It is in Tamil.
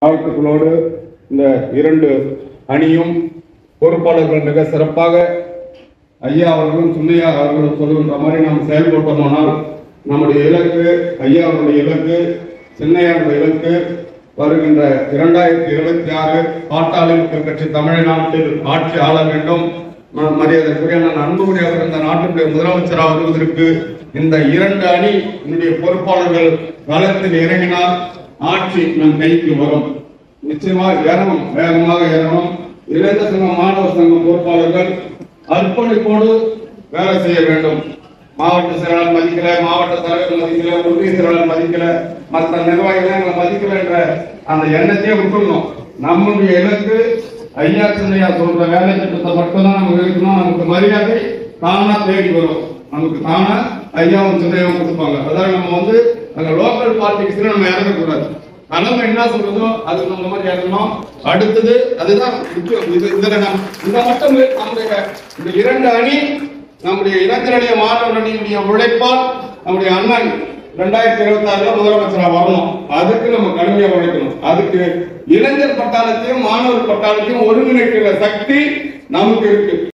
வாழ்த்துக்களோடு இந்த இரண்டு அணியும் பொறுப்பாளர்கள் மிக சிறப்பாக ஐயா அவர்களும் சுண்ணையா அவர்களும் சொல்லுகின்ற மாதிரி நாம் செயல்பட்டோமானால் நம்முடைய இலக்கு ஐயா அவருடைய இலக்கு சின்னையாருடைய இலக்கு வருகின்ற இரண்டாயிரத்தி இருபத்தி ஆறு பாட்டாளி மக்கள் கட்சி தமிழ்நாட்டில் ஆட்சி ஆள வேண்டும் ம- மரியாதைக்குரிய நான் அன்புமணி அவர் இந்த நாட்டினுடைய முதலமைச்சராக வருவதற்கு இந்த இரண்டு அணி என்னுடைய பொறுப்பாளர்கள் களத்தில் இறங்கினால் ஆட்சி நம் கைக்கு வரும் நிச்சயமா ஏறணும் வேகமாக ஏறணும் இளைஞர் சங்கம் மாணவர் சங்கம் பொறுப்பாளர்கள் அர்ப்பணிப்போடு வேலை செய்ய வேண்டும் மாவட்ட செயலாளர் மதிக்கல மாவட்ட தலைவர் மதிக்கல ஒன்றிய செயலாளர் மதிக்கல மற்ற நிர்வாகிகள் எங்களை மதிக்கல என்ற அந்த எண்ணத்தையே விட்டுடணும் நம்முடைய இலக்கு ஐயா சின்னையா சொல்ற வேலை திட்டத்தை மட்டும்தான் நமக்கு இருக்கணும் நமக்கு மரியாதை தானா தேடி வரும் நமக்கு தானா ஐயாவும் சின்னையாவும் கொடுப்பாங்க அதாவது நம்ம வந்து அந்த லோக்கல் பாலிடிக்ஸ்ல நம்ம இறங்கக்கூடாது தலைமை என்ன சொல்றதோ அது நம்ம மாதிரி இறங்கணும் அடுத்தது அதுதான் முக்கியம் இது இதுல நம்ம இந்த மட்டும் இல்ல, நம்முடைய இந்த இரண்டு அணி நம்முடைய இளைஞரணிய மாணவர் அணியுடைய உழைப்பால் நம்முடைய அண்ணன் ரெண்டாயிரத்தி இருபத்தி ஆறுல முதலமைச்சரா வரணும் அதுக்கு நம்ம கடுமையா உழைக்கணும் அதுக்கு இளைஞர் பட்டாளத்தையும் மாணவர் பட்டாளத்தையும் ஒருங்கிணைக்கிற சக்தி நமக்கு இருக்கு